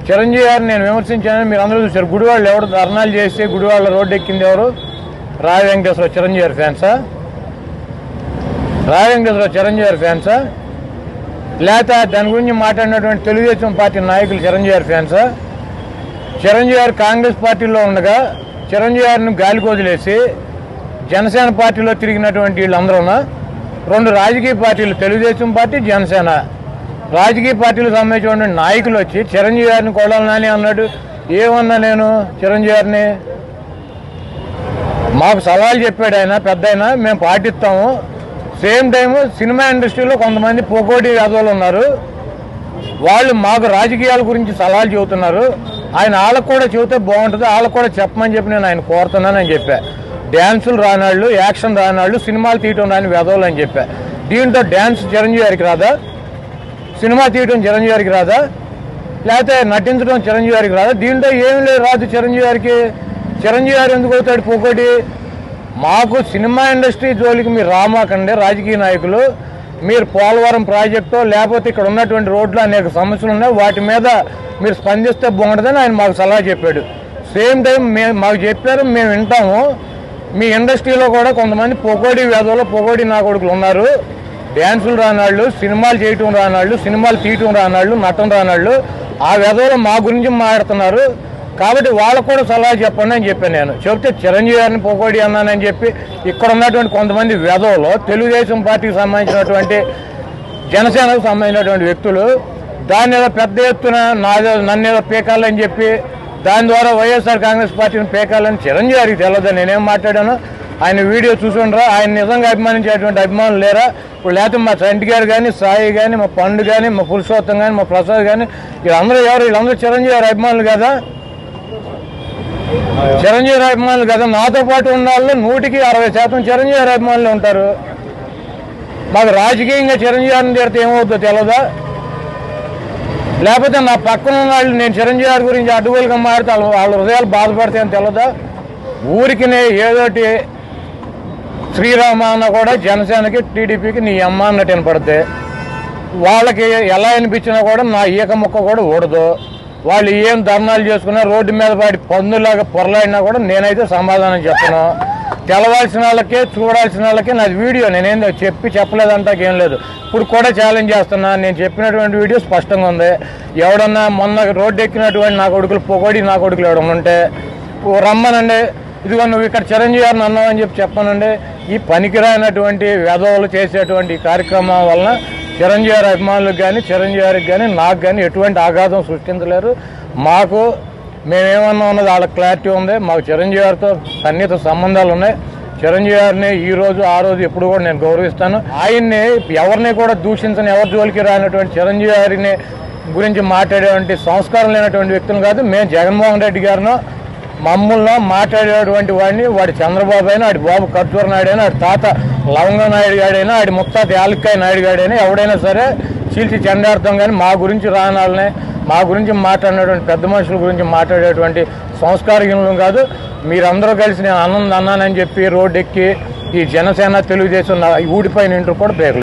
చిరంజీవి గారిని నేను విమర్శించానని మీరు అందరూ చూశారు గుడివాళ్ళు ఎవరు ధర్నాలు చేసి గుడివాళ్ళ రోడ్డు ఎక్కింది ఎవరు రాయ వెంకటేశ్వర చిరంజీవి గారి ఫ్యాన్సా రాయ వెంకటేశ్వర చిరంజీవి గారి ఫ్యాన్సా లేకపోతే దాని గురించి మాట్లాడినటువంటి తెలుగుదేశం పార్టీ నాయకులు చిరంజీవి గారి ఫ్యాన్సా చిరంజీవి గారు కాంగ్రెస్ పార్టీలో ఉండగా చిరంజీవి గారిని గాలికి వదిలేసి జనసేన పార్టీలో తిరిగినటువంటి వీళ్ళందరూ రెండు రాజకీయ పార్టీలు తెలుగుదేశం పార్టీ జనసేన రాజకీయ పార్టీలకు సంబంధించినటువంటి నాయకులు వచ్చి చిరంజీవి గారిని కొడాలని అన్నాడు ఏమన్నా నేను చిరంజీవి గారిని మాకు సవాల్ చెప్పాడు ఆయన పెద్ద ఆయన మేము పాటిస్తాము సేమ్ టైం సినిమా ఇండస్ట్రీలో కొంతమంది పొగోడి యాదవులు ఉన్నారు వాళ్ళు మాకు రాజకీయాల గురించి సలహాలు చెబుతున్నారు ఆయన వాళ్ళకు కూడా చెబితే బాగుంటుంది వాళ్ళకు కూడా చెప్పమని చెప్పి నేను ఆయన కోరుతున్నానని చెప్పా డ్యాన్సులు రానాళ్ళు యాక్షన్ రానాళ్ళు సినిమాలు తీయటం రాని వెదవులు అని చెప్పా దీంట్లో డ్యాన్స్ చిరంజీవి గారికి రాదా సినిమా తీయటం చిరంజీవి గారికి రాదా లేకపోతే నటించడం చిరంజీవి గారికి రాదా దీంట్లో ఏం లేదు రాదు చిరంజీవి గారికి చిరంజీవి గారు ఎందుకు అవుతాడు పోకోటి మాకు సినిమా ఇండస్ట్రీ జోలికి మీరు రామాకండి రాజకీయ నాయకులు మీరు పోలవరం ప్రాజెక్టు లేకపోతే ఇక్కడ ఉన్నటువంటి రోడ్లు అనేక సమస్యలు ఉన్నాయి వాటి మీద మీరు స్పందిస్తే బాగుంటుందని ఆయన మాకు సలహా చెప్పాడు సేమ్ టైం మేము మాకు చెప్పారు మేము వింటాము మీ ఇండస్ట్రీలో కూడా కొంతమంది పొగోడి వేదవులు పొగోడి నా కొడుకులు ఉన్నారు డ్యాన్సులు రానాళ్ళు సినిమాలు చేయటం రానాళ్ళు సినిమాలు తీయటం రానాళ్ళు నటన రానాళ్ళు ఆ వెధవలు మా గురించి మాట్లాడుతున్నారు కాబట్టి వాళ్ళకు కూడా సలహా చెప్పండి అని చెప్పాను నేను చెప్తే చిరంజీవి గారిని పొగోడి అన్నానని చెప్పి ఇక్కడ ఉన్నటువంటి కొంతమంది వెధవలు తెలుగుదేశం పార్టీకి సంబంధించినటువంటి జనసేనకు సంబంధించినటువంటి వ్యక్తులు దాన్ని ఏదో పెద్ద ఎత్తున నాదో నన్ను ఏదో పీకాలని చెప్పి దాని ద్వారా వైఎస్ఆర్ కాంగ్రెస్ పార్టీని పీకాలని చిరంజీవి గారికి తెలియదు నేనేం మాట్లాడాను ఆయన వీడియో చూసుండ్రా ఆయన నిజంగా అభిమానించేటువంటి అభిమానులు లేరా ఇప్పుడు లేకపోతే మా చంటి గారు కానీ సాయి కానీ మా పండు కానీ మా పురుషోత్తం కానీ మా ప్రసాద్ కానీ వీళ్ళందరూ ఎవరు వీళ్ళందరూ చిరంజీవి గారి అభిమానులు కదా చిరంజీవి గారి అభిమానులు కదా నాతో పాటు ఉన్న వాళ్ళు నూటికి అరవై శాతం చిరంజీవి గారి అభిమానులు ఉంటారు మాకు రాజకీయంగా చిరంజీవి గారిని తిడితే ఏమవుతుందో తెలియదా లేకపోతే నా పక్కన ఉన్న వాళ్ళు నేను చిరంజీవి గారి గురించి అడ్డుగోలుగా మారితే వాళ్ళ వాళ్ళ హృదయాలు బాధపడతాయని తెలియదా ఊరికి ఏదోటి శ్రీరామ అన్న కూడా జనసేనకి టీడీపీకి నీ అమ్మ అన్నట్టు వినపడితే వాళ్ళకి ఎలా అనిపించినా కూడా నా ఈక ముక్క కూడా ఊడదు వాళ్ళు ఏం ధర్నాలు చేసుకున్నా రోడ్డు మీద పడి పందులాగా పొరలాడినా కూడా నేనైతే సమాధానం చెప్పను తెలవాల్సిన వాళ్ళకే చూడాల్సిన వాళ్ళకే నాది వీడియో నేనేం చెప్పి చెప్పలేదంటాక ఏం లేదు ఇప్పుడు కూడా ఛాలెంజ్ చేస్తున్నా నేను చెప్పినటువంటి వీడియో స్పష్టంగా ఉంది ఎవడన్నా మొన్న రోడ్డు ఎక్కినటువంటి నా కొడుకులు పొగడి నా కొడుకులు ఎవడన్నా ఉంటే ఓ రమ్మనండి ఇదిగో నువ్వు ఇక్కడ చిరంజీవి గారిని అన్నావని చెప్పి చెప్పానండి ఈ పనికిరానటువంటి వెధవలు చేసేటువంటి ఈ కార్యక్రమం వలన చిరంజీవి గారి అభిమానులకు కానీ చిరంజీవి గారికి కానీ నాకు కానీ ఎటువంటి ఆఘాతం సృష్టించలేరు మాకు మేమేమన్నా ఉన్నది వాళ్ళకి క్లారిటీ ఉంది మాకు చిరంజీవి గారితో సన్నిహిత సంబంధాలు ఉన్నాయి చిరంజీవి గారిని ఈ రోజు ఆ రోజు ఎప్పుడు కూడా నేను గౌరవిస్తాను ఆయన్ని ఎవరిని కూడా దూషించని ఎవరి జోలికి రానటువంటి చిరంజీవి గారిని గురించి మాట్లాడేటువంటి సంస్కారం లేనటువంటి వ్యక్తులు కాదు మేము జగన్మోహన్ రెడ్డి గారినో మమ్మల్ని మాట్లాడేటువంటి వాడిని వాడి చంద్రబాబు అయినా వాడి బాబు కర్జూర నాయుడు అయినా వాడి తాత లవంగ నాయుడు గాడైనా వాడి ముత్తాత యాలక్కాయ నాయుడు గాడైనా ఎవడైనా సరే చీల్చి చెండాడతాం కానీ మా గురించి రానాలని మా గురించి మాట్లాడినటువంటి పెద్ద మనుషుల గురించి మాట్లాడేటువంటి సంస్కారహీనులు కాదు మీరందరూ కలిసి నేను అన్నం అన్నానని చెప్పి రోడ్డు ఎక్కి ఈ జనసేన తెలుగుదేశం నా- ఊడిపోయిన ఇంటర్ కూడా పేర్లు